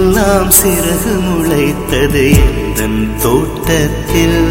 மீனெல்லாம் சிறகு முளைத்தது எந்தன் தோட்டத்தில்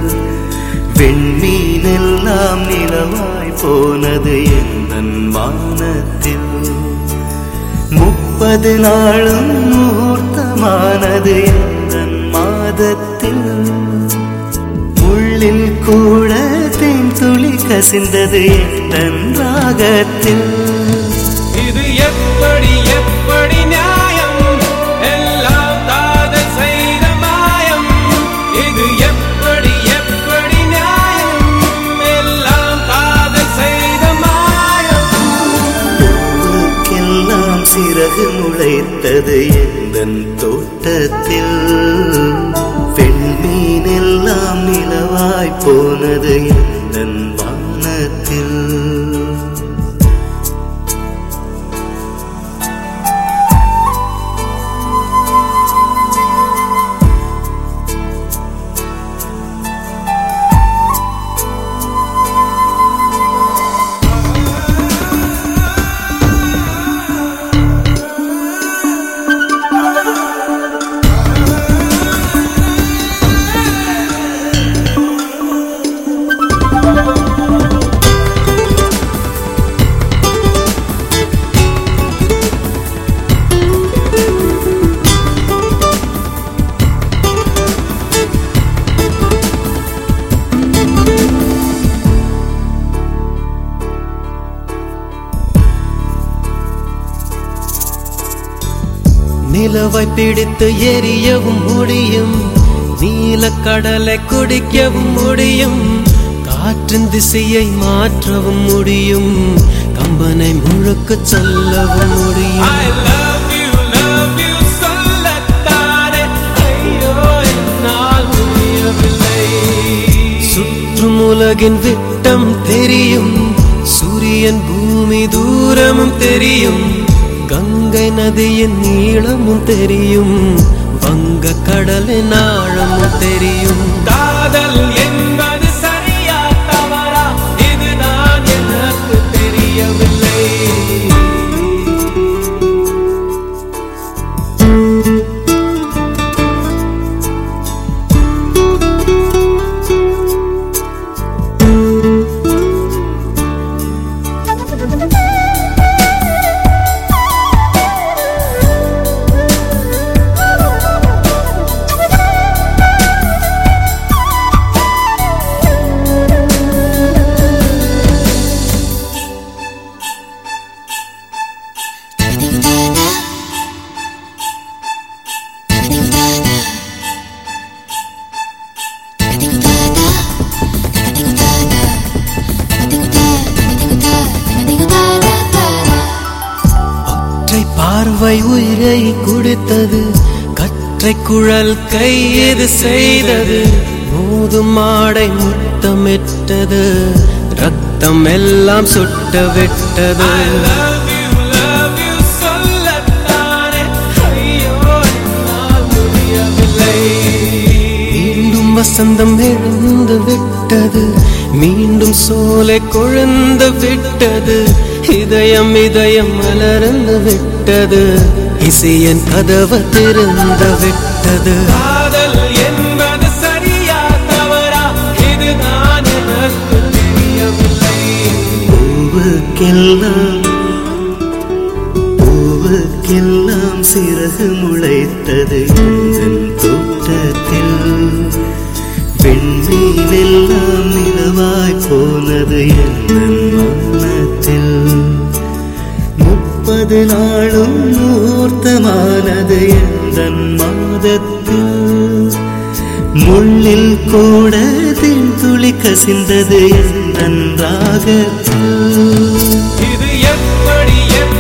வெண்மீனெல்லாம் நிலவாய் போனது எந்தன் வானத்தில் முப்பது நாளும் முகூர்த்தமானது எந்தன் மாதத்தில் உள்ளில் கூட தேன் துளி கசிந்தது எந்தன் ராகத்தில் இது எப்படி எப்படி நியாயம் எல்லாம் காதல் செய்த மாயம் இது எப்படி எப்படி நியாயம் எல்லாம் காதல் செய்த மாயம் பூவுக்கெல்லாம் சிறகு முளைத்தது எந்தன் தோட்டத்தில் பெண்மீனெல்லாம் நிலவாய் போனது எந்தன் வானத்தில் நிலவை பிடித்து எரியவும் முடியும் நீலக்கடலை குடிக்கவும் முடியும் காற்றின் திசையை மாற்றவும் முடியும் கம்பனை முழுக்க சொல்லவும் முடியும் I love you love you சொல்லத்தானே ஐயோ என்னால் முடியவில்லை சுற்றும் உலகின் விட்டம் தெரியும் சூரியன் பூமி தூரமும் தெரியும் கங்கை நதியின் நீளமும் தெரியும் வங்க கடலின் ஆழமும் தெரியும் காதல் என்பது சரியா தவறா இதுதான் எனக்கு தெரியவில்லை ஒற்றை பார்வை உயிரை குடித்தது கற்றை குழல் கையது செய்தது மோதும் ஆடை முத்தமிட்டது ரத்தம் எல்லாம் சுட்ட விட்டது love you love you சொல்லத்தானே ஐயோ என்னால் முடியவில்லை மீண்டும் வசந்தம் எழுந்து விட்டது மீண்டும் சோலை கொழுந்து விட்டது இதயம் இதயம் மலர்ந்து விட்டது இசையன் கதவு திறந்து விட்டது காதல் என்பது சரியா தவறா இதுதான் எனக்கு தெரியவில்லை பூவுக்கெல்லாம் பூவுக்கெல்லாம் சிறகு முளைத்தது எந்தன் தோட்டத்தில் பெண்மீனெல்லாம் நிலவாய் போனது எந்தன் வானத்தில் முப்பது நாளும் முகூர்த்தமானது எந்தன் மாதத்தில் முள்ளில் கூட தென் துளி கசிந்தது எந்தன் ராகத்தில் இது எப்படி எப்படி